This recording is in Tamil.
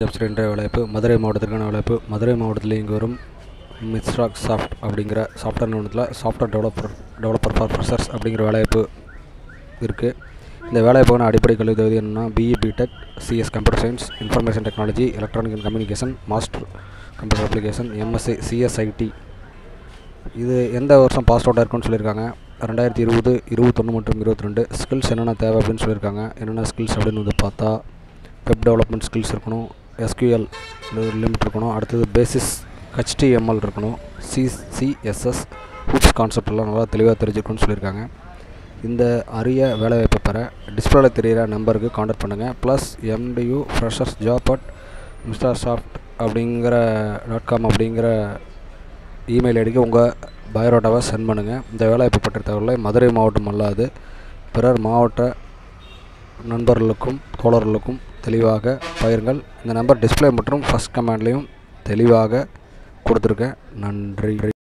ஜப்ஸ்டர் என்ற வேலைவாய்ப்பு மதுரை மாவட்டத்திற்கான வேலைவாய்ப்பு மதுரை மாவட்டத்தில் இங்கு வரும் மிஸ்ராக் சாஃப்ட் அப்படிங்கிற சாஃப்ட்வேர் நிறுவனத்தில் software developer developer for freshers அப்படிங்கிற வேலைவாய்ப்பு இருக்குது இந்த வேலைவாய்ப்புக்கான அடிப்படை கல்வி தகுதி என்னென்னா BE BTech CS computer science information technology electronic and communication master computer application MSc CSIT இது எந்த வருஷம் பாஸ் அவுட்டாக இருக்குன்னு சொல்லியிருக்காங்க ரெண்டாயிரத்தி இருபது இருபத்தொன்று மற்றும் இருபத்தி ரெண்டு ஸ்கில்ஸ் என்னென்ன தேவை அப்படின்னு சொல்லியிருக்காங்க என்னென்ன ஸ்கில்ஸ் அப்படின்னு வந்து பார்த்தா வெப் டெவலப்மெண்ட் ஸ்கில்ஸ் இருக்கணும் எஸ்கியூஎல் லிமிட் இருக்கணும் அடுத்தது பேசிஸ் ஹெச்டிஎம்எல் இருக்கணும் சிசிஎஸ்எஸ் ஹூப்ஸ் கான்செப்ட் எல்லாம் நல்லா தெளிவாக தெரிஞ்சுக்கணும்னு சொல்லியிருக்காங்க இந்த அரிய வேலைவாய்ப்பை பெற டிஸ்பிளேல தெரிகிற நம்பருக்கு காண்டாக்ட் பண்ணுங்கள் ப்ளஸ் எம்டியூ freshers job at mister soft அப்படிங்கிற டாட் காம் அப்படிங்கிற இமெயில் ஐடிக்கு உங்கள் பயோடாட்டாவை சென்ட் பண்ணுங்கள் இந்த வேலைவாய்ப்பு பற்றிய தகவலை மதுரை மாவட்டம் அல்லாது பிறர் மாவட்ட நண்பர்களுக்கும் தோழர்களுக்கும் தெளிவாக பகிருங்கள் இந்த நம்பர் டிஸ்பிளே மற்றும் ஃபஸ்ட் கமெண்ட்லேயும் தெளிவாக கொடுத்துருக்கேன் நன்றி